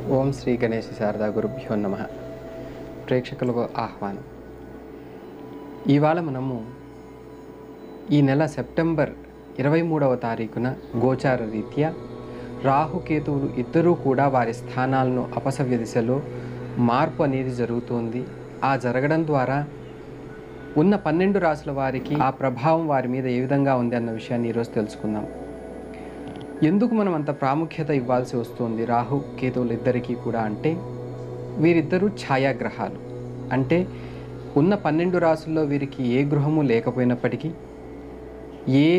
ఓం శ్రీ గణేశ శారదా గురుభ్యో నమ ప్రేక్షకులకు ఆహ్వానం ఇవాళ మనము ఈ నెల సెప్టెంబర్ ఇరవై మూడవ తారీఖున గోచార రీత్యా రాహుకేతువులు ఇద్దరూ కూడా వారి స్థానాలను అపసవ్య దిశలో మార్పు అనేది జరుగుతుంది ఆ జరగడం ద్వారా ఉన్న పన్నెండు రాసుల వారికి ఆ ప్రభావం వారి మీద ఏ విధంగా ఉంది అన్న విషయాన్ని ఈరోజు తెలుసుకుందాం ఎందుకు మనం అంత ప్రాముఖ్యత ఇవ్వాల్సి వస్తుంది రాహు కేతువులు ఇద్దరికీ కూడా అంటే వీరిద్దరూ ఛాయాగ్రహాలు అంటే ఉన్న పన్నెండు రాసుల్లో వీరికి ఏ గృహము లేకపోయినప్పటికీ ఏ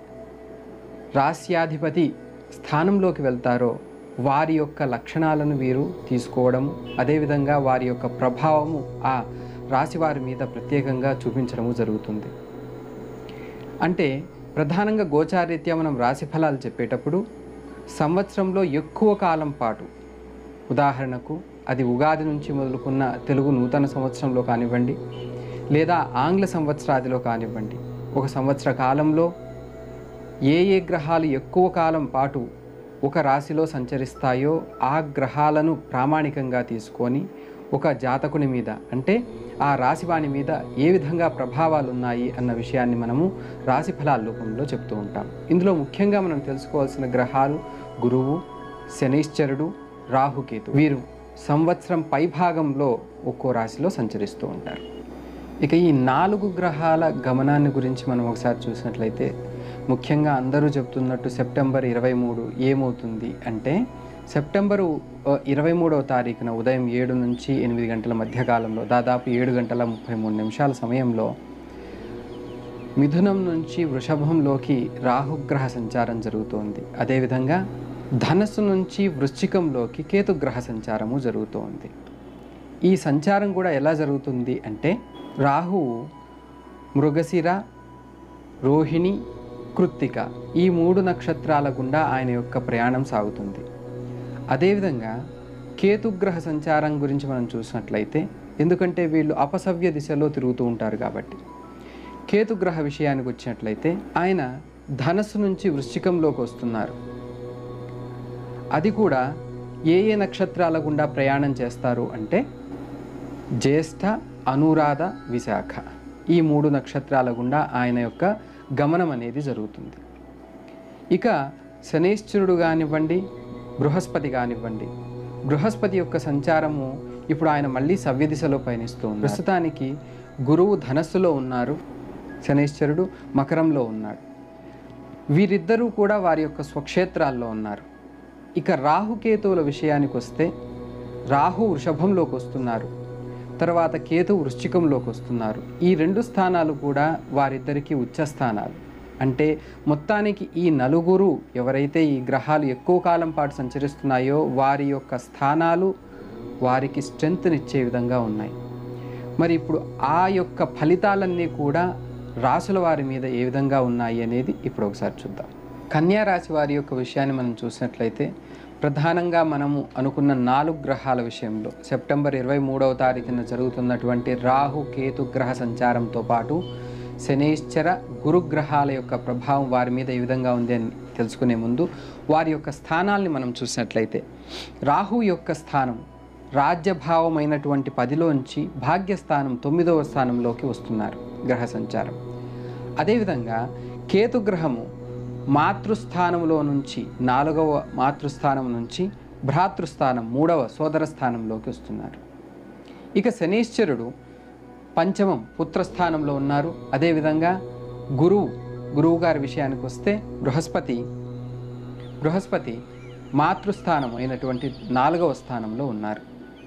రాస్యాధిపతి స్థానంలోకి వెళ్తారో వారి యొక్క లక్షణాలను వీరు తీసుకోవడము అదేవిధంగా వారి యొక్క ప్రభావము ఆ రాశి వారి మీద ప్రత్యేకంగా చూపించడము జరుగుతుంది అంటే ప్రధానంగా గోచారీత్యా మనం రాశి ఫలాలు చెప్పేటప్పుడు సంవత్సరంలో ఎక్కువ కాలం పాటు ఉదాహరణకు అది ఉగాది నుంచి మొదలుకున్న తెలుగు నూతన సంవత్సరంలో కానివ్వండి లేదా ఆంగ్ల సంవత్సరాదిలో కానివ్వండి ఒక సంవత్సర కాలంలో ఏ ఏ గ్రహాలు ఎక్కువ కాలం పాటు ఒక రాశిలో సంచరిస్తాయో ఆ గ్రహాలను ప్రామాణికంగా తీసుకొని ఒక జాతకుని మీద అంటే ఆ రాశి వాని మీద ఏ విధంగా ప్రభావాలు ఉన్నాయి అన్న విషయాన్ని మనము రాశి ఫలాల రూపంలో చెప్తూ ఉంటాం ఇందులో ముఖ్యంగా మనం తెలుసుకోవాల్సిన గ్రహాలు గురువు శనైశ్చరుడు రాహుకేతు వీరు సంవత్సరం పైభాగంలో ఒక్కో రాశిలో సంచరిస్తూ ఉంటారు ఇక ఈ నాలుగు గ్రహాల గమనాన్ని గురించి మనం ఒకసారి చూసినట్లయితే ముఖ్యంగా అందరూ చెప్తున్నట్టు సెప్టెంబర్ ఇరవై మూడు ఏమవుతుంది అంటే సెప్టెంబరు ఆ, ఇరవై మూడవ తారీఖున ఉదయం ఏడు నుంచి ఎనిమిది గంటల మధ్యకాలంలో దాదాపు ఏడు గంటల ముప్పై మూడు నిమిషాల సమయంలో మిథునం నుంచి వృషభంలోకి రాహుగ్రహ సంచారం జరుగుతోంది అదేవిధంగా ధనస్సు నుంచి వృశ్చికంలోకి కేతుగ్రహ సంచారము జరుగుతోంది ఈ సంచారం కూడా ఎలా జరుగుతుంది అంటే రాహువు మృగశిర రోహిణి కృత్తిక ఈ మూడు నక్షత్రాల గుండా ఆయన యొక్క ప్రయాణం సాగుతుంది అదేవిధంగా కేతుగ్రహ సంచారం గురించి మనం చూసినట్లయితే ఎందుకంటే వీళ్ళు అపసవ్య దిశలో తిరుగుతూ ఉంటారు కాబట్టి కేతుగ్రహ విషయానికి వచ్చినట్లయితే ఆయన ధనస్సు నుంచి వృశ్చికంలోకి వస్తున్నారు అది కూడా ఏ ఏ నక్షత్రాల గుండా ప్రయాణం చేస్తారు అంటే జ్యేష్ఠ అనురాధ విశాఖ ఈ మూడు నక్షత్రాల గుండా ఆయన యొక్క గమనం అనేది జరుగుతుంది ఇక శనేశ్వరుడు కానివ్వండి బృహస్పతి కానివ్వండి బృహస్పతి యొక్క సంచారము ఇప్పుడు ఆయన మళ్ళీ సవ్య దిశలో పయనిస్తూ ఉన్నారు ప్రస్తుతానికి గురువు ధనస్సులో ఉన్నారు శనేశ్వరుడు మకరంలో ఉన్నాడు వీరిద్దరూ కూడా వారి యొక్క స్వక్షేత్రాల్లో ఉన్నారు ఇక రాహుకేతువుల విషయానికి వస్తే రాహు వృషభంలోకి వస్తున్నారు తర్వాత కేతు వృశ్చికంలోకి వస్తున్నారు ఈ రెండు స్థానాలు కూడా వారిద్దరికీ ఉచ్చ స్థానాలు అంటే మొత్తానికి ఈ నలుగురు ఎవరైతే ఈ గ్రహాలు ఎక్కువ కాలం పాటు సంచరిస్తున్నాయో వారి యొక్క స్థానాలు వారికి స్ట్రెంగ్త్నిచ్చే విధంగా ఉన్నాయి మరి ఇప్పుడు ఆ యొక్క ఫలితాలన్నీ కూడా రాసుల వారి మీద ఏ విధంగా ఉన్నాయి అనేది ఇప్పుడు ఒకసారి చూద్దాం కన్యా రాశి వారి యొక్క విషయాన్ని మనం చూసినట్లయితే ప్రధానంగా మనము అనుకున్న నాలుగు గ్రహాల విషయంలో సెప్టెంబర్ ఇరవై మూడవ తారీఖున జరుగుతున్నటువంటి రాహు కేతు గ్రహ సంచారంతో పాటు శనేశ్చర గురుగ్రహాల యొక్క ప్రభావం వారి మీద ఏ విధంగా ఉంది అని తెలుసుకునే ముందు వారి యొక్క స్థానాల్ని మనం చూసినట్లయితే రాహు యొక్క స్థానం రాజ్యభావమైనటువంటి పదిలోంచి భాగ్యస్థానం తొమ్మిదవ స్థానంలోకి వస్తున్నారు గ్రహ సంచారం అదేవిధంగా కేతుగ్రహము మాతృస్థానంలో నుంచి నాలుగవ మాతృస్థానం నుంచి భ్రాతృస్థానం మూడవ సోదర స్థానంలోకి వస్తున్నారు ఇక శనీశ్వరుడు పంచమం పుత్రస్థానంలో ఉన్నారు అదేవిధంగా గురువు గురువు గారి విషయానికి వస్తే బృహస్పతి బృహస్పతి మాతృస్థానం అయినటువంటి నాలుగవ స్థానంలో ఉన్నారు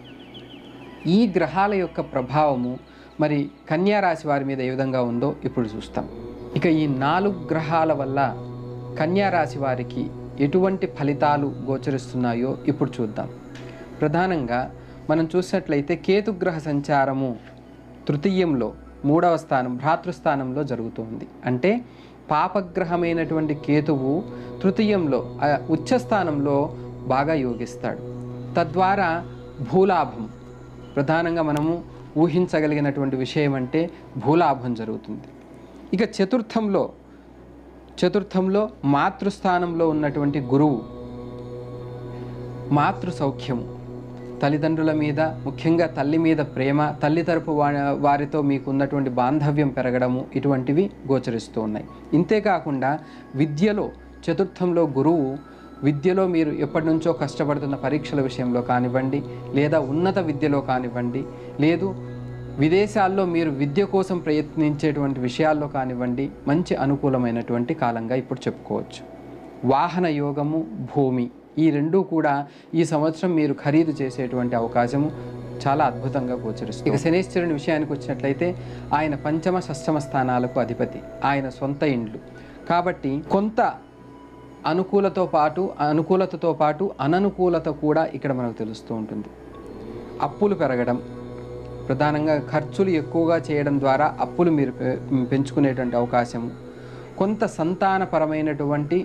ఈ గ్రహాల యొక్క ప్రభావము మరి కన్యా రాశి వారి మీద ఏ విధంగా ఉందో ఇప్పుడు చూస్తాం ఇక ఈ నాలుగు గ్రహాల వల్ల కన్యా రాశి వారికి ఎటువంటి ఫలితాలు గోచరిస్తున్నాయో ఇప్పుడు చూద్దాం ప్రధానంగా మనం చూసినట్లయితే కేతుగ్రహ సంచారము తృతీయంలో మూడవ స్థానం భ్రాతృస్థానంలో జరుగుతుంది అంటే పాపగ్రహమైనటువంటి కేతువు తృతీయంలో ఆ ఉచ్చ స్థానంలో బాగా యోగిస్తాడు తద్వారా భూలాభం ప్రధానంగా మనము ఊహించగలిగినటువంటి విషయం అంటే భూలాభం జరుగుతుంది ఇక చతుర్థంలో చతుర్థంలో మాతృస్థానంలో ఉన్నటువంటి గురువు మాతృ సౌఖ్యము తల్లిదండ్రుల మీద ముఖ్యంగా తల్లి మీద ప్రేమ తల్లి తరపు వా- వారితో మీకు ఉన్నటువంటి బాంధవ్యం పెరగడము ఇటువంటివి గోచరిస్తూ ఉన్నాయి ఇంతేకాకుండా విద్యలో చతుర్థంలో గురువు విద్యలో మీరు ఎప్పటి నుంచో కష్టపడుతున్న పరీక్షల విషయంలో కానివ్వండి లేదా ఉన్నత విద్యలో కానివ్వండి లేదు విదేశాల్లో మీరు విద్య కోసం ప్రయత్నించేటువంటి విషయాల్లో కానివ్వండి మంచి అనుకూలమైనటువంటి కాలంగా ఇప్పుడు చెప్పుకోవచ్చు వాహన యోగము భూమి ఈ రెండూ కూడా ఈ సంవత్సరం మీరు ఖరీదు చేసేటువంటి అవకాశము చాలా అద్భుతంగా గోచరిస్తుంది ఇక శనేశ్వరుని విషయానికి వచ్చినట్లయితే ఆయన పంచమ షష్టమ స్థానాలకు అధిపతి ఆయన సొంత ఇండ్లు కాబట్టి కొంత అనుకూలతో పాటు అనుకూలతతో పాటు అననుకూలత కూడా ఇక్కడ మనకు తెలుస్తూ ఉంటుంది అప్పులు పెరగడం ప్రధానంగా ఖర్చులు ఎక్కువగా చేయడం ద్వారా అప్పులు మీరు పె- పెంచుకునేటువంటి అవకాశము కొంత సంతానపరమైనటువంటి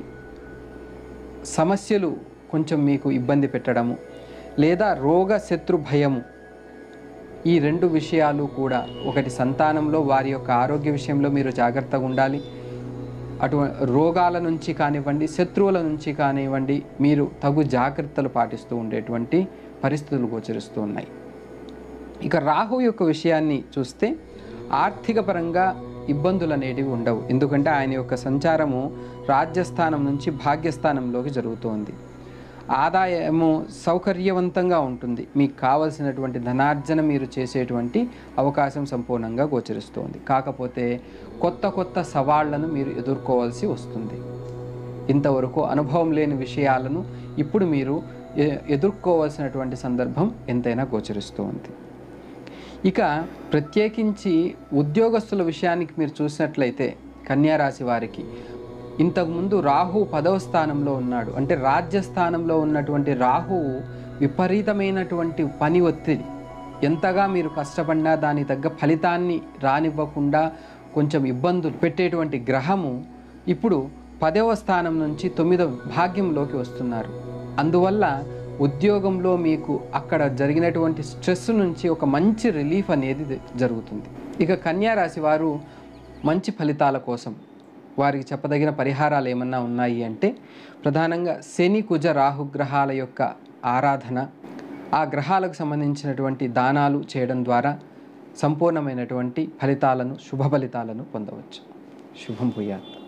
సమస్యలు కొంచెం మీకు ఇబ్బంది పెట్టడము లేదా రోగ శత్రు భయము ఈ రెండు విషయాలు కూడా ఒకటి సంతానంలో వారి యొక్క ఆరోగ్య విషయంలో మీరు జాగ్రత్తగా ఉండాలి అటు రోగాల నుంచి కానివ్వండి శత్రువుల నుంచి కానివ్వండి మీరు తగు జాగ్రత్తలు పాటిస్తూ ఉండేటువంటి పరిస్థితులు గోచరిస్తూ ఉన్నాయి ఇక రాహు యొక్క విషయాన్ని చూస్తే ఆర్థిక పరంగా ఇబ్బందులు అనేటివి ఉండవు ఎందుకంటే ఆయన యొక్క సంచారము రాజ్యస్థానం నుంచి భాగ్యస్థానంలోకి జరుగుతోంది ఆదాయము సౌకర్యవంతంగా ఉంటుంది మీకు కావలసినటువంటి ధనార్జన మీరు చేసేటువంటి అవకాశం సంపూర్ణంగా గోచరిస్తోంది కాకపోతే కొత్త కొత్త సవాళ్లను మీరు ఎదుర్కోవాల్సి వస్తుంది ఇంతవరకు అనుభవం లేని విషయాలను ఇప్పుడు మీరు ఎ- ఎదుర్కోవాల్సినటువంటి సందర్భం ఎంతైనా గోచరిస్తూ ఉంది ఇక ప్రత్యేకించి ఉద్యోగస్తుల విషయానికి మీరు చూసినట్లయితే కన్యారాశి వారికి ఇంతకుముందు రాహు పదవ స్థానంలో ఉన్నాడు అంటే రాజ్యస్థానంలో ఉన్నటువంటి రాహువు విపరీతమైనటువంటి పని ఒత్తిడి ఎంతగా మీరు కష్టపడినా దాని తగ్గ ఫలితాన్ని రానివ్వకుండా కొంచెం ఇబ్బందులు పెట్టేటువంటి గ్రహము ఇప్పుడు పదవ స్థానం నుంచి తొమ్మిదవ భాగ్యంలోకి వస్తున్నారు అందువల్ల ఉద్యోగంలో మీకు అక్కడ జరిగినటువంటి స్ట్రెస్ నుంచి ఒక మంచి రిలీఫ్ అనేది ది- జరుగుతుంది ఇక కన్యా రాశి వారు మంచి ఫలితాల కోసం వారికి చెప్పదగిన పరిహారాలు ఏమన్నా ఉన్నాయి అంటే ప్రధానంగా శని కుజ రాహు గ్రహాల యొక్క ఆరాధన ఆ గ్రహాలకు సంబంధించినటువంటి దానాలు చేయడం ద్వారా సంపూర్ణమైనటువంటి ఫలితాలను శుభ ఫలితాలను పొందవచ్చు శుభం భూయాత్